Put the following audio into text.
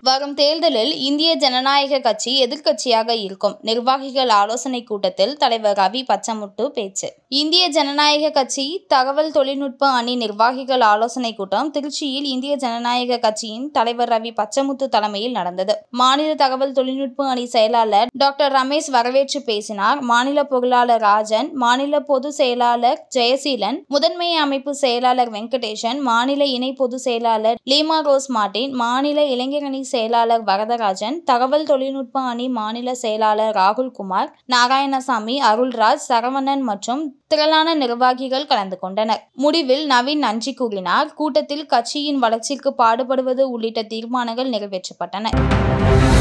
வரும் தேர்தலில் இந்திய ஜனநாயக கட்சி எதிர்க்கட்சியாக இருக்கும் நிர்வாகிகள் ஆலோசனை கூட்டத்தில் தலைவர் ரவி பச்சமுத்து பேச்சு இந்திய ஜனநாயக கட்சி தகவல் தொழில்நுட்ப அணி நிர்வாகிகள் ஆலோசனை கூட்டம் திருச்சியில் இந்திய ஜனநாயக கட்சியின் தலைவர் ரவி பச்சமுத்து தலைமையில் நடந்தது மாநில தகவல் தொழில்நுட்ப அணி செயலாளர் டாக்டர் ரமேஷ் வரவேற்று பேசினார் மாநில பொருளாளர் ராஜன் மாநில பொதுச் செயலாளர் ஜெயசீலன் முதன்மை அமைப்பு செயலாளர் வெங்கடேசன் மாநில இணை பொதுச் செயலாளர் லீமா ரோஸ் மார்டின் மாநில இளைஞர் அணி செயலாளர் வரதராஜன் தகவல் தொழில்நுட்ப அணி மாநில செயலாளர் ராகுல்குமார் நாராயணசாமி அருள்ராஜ் சரவணன் மற்றும் திரளான நிர்வாகிகள் கலந்து கொண்டனர் முடிவில் நவீன் நன்றி கூறினார் கூட்டத்தில் கட்சியின் வளர்ச்சிக்கு பாடுபடுவது உள்ளிட்ட தீர்மானங்கள் நிறைவேற்றப்பட்டன